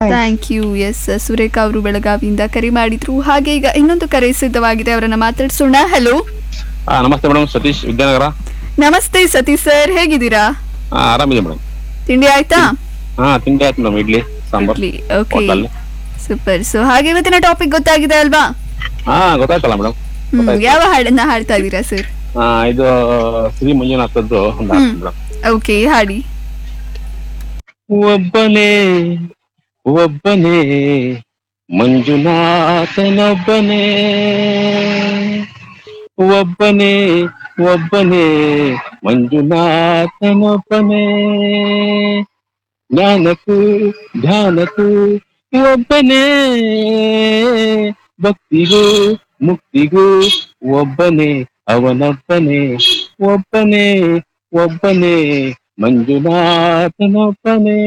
Thanks thank you S Surekha ಅವರು ಬೆಳಗಾವಿಯಿಂದ ಕರೆ ಮಾಡಿದ್ರು ಹಾಗೆ ಈಗ ಇನ್ನೊಂದು ಕರೆ ಸಿದ್ಧವಾಗಿದೆ ಅವರನ್ನ ಮಾತಾಡ್ಸೋಣ ಹಲೋ ಹಾ ನಮಸ್ತೆ ಮೇಡಮ್ ಸತೀಶ್ ವಿದ್ಯಾನಗರ ನಮಸ್ತೆ ಸತೀಶ್ ಸರ್ ಹೇಗಿದ್ದೀರಾ ಹಾ ಆರಾಮಿದೆ ಮೇಡಮ್ ತಿಂಡಿ ಆಯ್ತಾ ಹಾ ತಿಂಡಿ ಆಯ್ತು madam idli sambar idli okay hotel super so ಹಾಗೆ ಇವತ್ತಿನ ಟಾಪಿಕ್ ಗೊತ್ತಾಗಿದೆ ಅಲ್ವಾ ಹಾ ಗೊತ್ತಾಯ್ತಲ್ಲ ಮೇಡಮ್ ಹ್ಮ್ ಯಾವ ಹಾಡನ್ನ ಹಾಡ್ತಾ ಇದ್ದೀರಾ ಸರ್ ಹಾ ಇದು ಶ್ರೀ ಮಂಜುನಾಥದ್ದು ಒಂದು ಹ್ಮ್. ಮೇಡಮ್ ಓಕೆ ಹಾಡಿ ಒಬ್ಬನೇ ಒಬ್ಬನೇ ಮಂಜುನಾಥನೊಬ್ಬನೇ ಒಬ್ಬನೇ ಒಬ್ಬನೇ ಮಂಜುನಾಥನೊಬ್ಬನೇ ಜ್ಞಾನಕ್ಕೂ ಧ್ಯಾನಕ್ಕೂ ಒಬ್ಬನೇ ಭಕ್ತಿಗೂ ಮುಕ್ತಿಗೂ ಒಬ್ಬನೇ ಅವನೊಬ್ಬನೇ ಒಬ್ಬನೇ ಒಬ್ಬನೇ ಮಂಜುನಾಥನೊಬ್ಬನೇ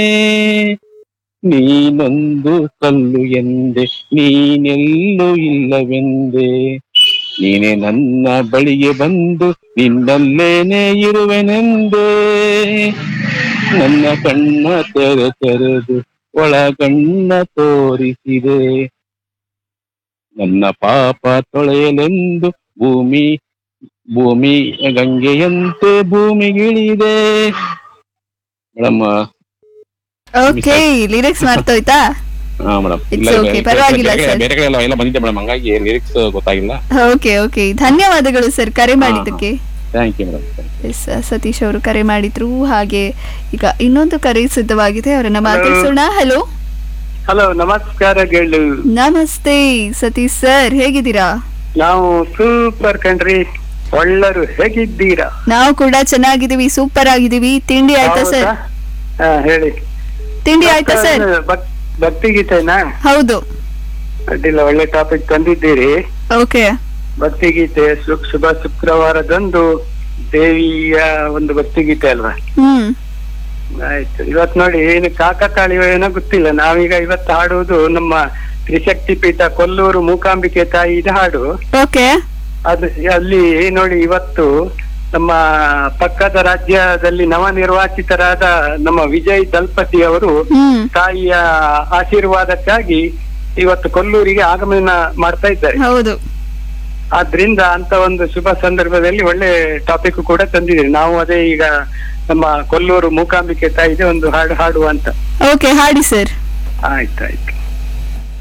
ನೀನೊಂದು ಕಲ್ಲು ಎಂದೆ ನೀನೆಲ್ಲೂ ಇಲ್ಲವೆಂದೆ ನೀನೆ ನನ್ನ ಬಳಿಗೆ ಬಂದು ನಿನ್ನಲ್ಲೇನೆ ಇರುವೆನೆಂದೆ ನನ್ನ ಕಣ್ಣ ತೆರೆ ತೆರೆದು ಒಳಗಣ್ಣ ತೋರಿಸಿದೆ ನನ್ನ ಪಾಪ ತೊಳೆಯಲೆಂದು ಭೂಮಿ ಭೂಮಿ ಗಂಗೆಯಂತೆ ಭೂಮಿಗಿಳಿದೆ ಮೇಡಮ್ ಓಕೆ ಲಿರಿಕ್ಸ್ ಮರ್ತೋಯ್ತಾ ಹಾ ಮೇಡಮ್ It's okay, ಪರವಾಗಿಲ್ಲ sir. ಬೇರೆ ಕಡೆ ಎಲ್ಲ ಎಲ್ಲ ಬಂದಿದ್ದೆ ಮೇಡಮ್ ಹಂಗಾಗಿ ಲಿರಿಕ್ಸ್ ಗೊತ್ತಾಗಿಲ್ಲ ಓಕೆ ಓಕೆ ಧನ್ಯವಾದಗಳು ಸರ್ ಕರೆ ಮಾಡಿದ್ದಕ್ಕೆ thank you madam S Satish ಅವರು ಕರೆ ಮಾಡಿದ್ರು ಹಾಗೆ ಈಗ ಇನ್ನೊಂದು ಕರೆ ಸಿದ್ಧವಾಗಿದೆ ಅವರನ್ನ ಮಾತಾಡ್ಸೋಣ ಹಲೋ ಹಲೋ ನಮಸ್ಕಾರ ಗೆಳು ನಮಸ್ತೆ ಸತೀಶ್ ಸರ್ ಹೇಗಿದ್ದೀರಾ ನಾವು ಸೂಪರ್ ಕಂಡ್ರಿ ಒಳ್ಳರು ಹೇಗಿದ್ದೀರಾ ನಾವು ಕೂಡ ಚೆನ್ನಾಗಿದ್ದೀವಿ ಸೂಪರ್ ಆಗಿದ್ದೀವಿ ತಿಂಡಿ ಆಯ್ತಾ ಸರ್ ಹೌದಾ? ಹಾ, ಹೇಳಿ ತಿಂಡಿ ಆಯ್ತಾ ಸರ್ ಭಕ್- ಭಕ್ತಿಗೀತೆನಾ ಹೌದು ಅಡ್ಡಿಲ್ಲ ಒಳ್ಳೆ ಟಾಪಿಕ್ ತಂದಿದ್ದೀರಿ ಓಕೆ ಭಕ್ತಿಗೀತೆ ಶು- ಶುಭ ಶುಕ್ರವಾರದಂದು ದೇವಿಯ ಒಂದು ಭಕ್ತಿಗೀತೆ ಅಲ್ವಾ ಹ್ಮ್ ಆಯ್ತು ಇವತ್ ನೋಡಿ ಏನು ಕಾಕತಾಳಿಯೋ ಏನೋ ಗೊತ್ತಿಲ್ಲ ನಾವೀಗ ಇವತ್ತು ಹಾಡುವುದು ನಮ್ಮ ತ್ರಿಶಕ್ತಿ ಪೀಠ ಕೊಲ್ಲೂರು ಮೂಕಾಂಬಿಕೆ ತಾಯಿ ಇದು ಹಾಡು ಓಕೆ ಅದು ಅಲ್ಲಿ ನೋಡಿ ಇವತ್ತು ನಮ್ಮ ಪಕ್ಕದ ರಾಜ್ಯದಲ್ಲಿ ನವನಿರ್ವಾಚಿತರಾದ ನಮ್ಮ ವಿಜಯ್ ದಲ್ಪತಿ ಅವರು ಹ್ಮ್ ತಾಯಿಯ ಆಶೀರ್ವಾದಕ್ಕಾಗಿ ಇವತ್ತು ಕೊಲ್ಲೂರಿಗೆ ಆಗಮನ ಮಾಡ್ತಾ ಇದ್ದಾರೆ ಹೌದು ಆದ್ರಿಂದ ಅಂತ ಒಂದು ಶುಭ ಸಂದರ್ಭದಲ್ಲಿ ಒಳ್ಳೆ ಟಾಪಿಕ್ ಕೂಡ ತಂದಿದ್ದೀರಿ ನಾವು ಅದೇ ಈಗ ನಮ್ಮ ಕೊಲ್ಲೂರು ಮೂಕಾಂಬಿಕೆ ತಾಯಿದೆ ಒಂದು ಹಾಡು ಹಾಡುವ ಅಂತ ಓಕೆ ಹಾಡಿ ಸರ್ ಆಯ್ತಾಯ್ತು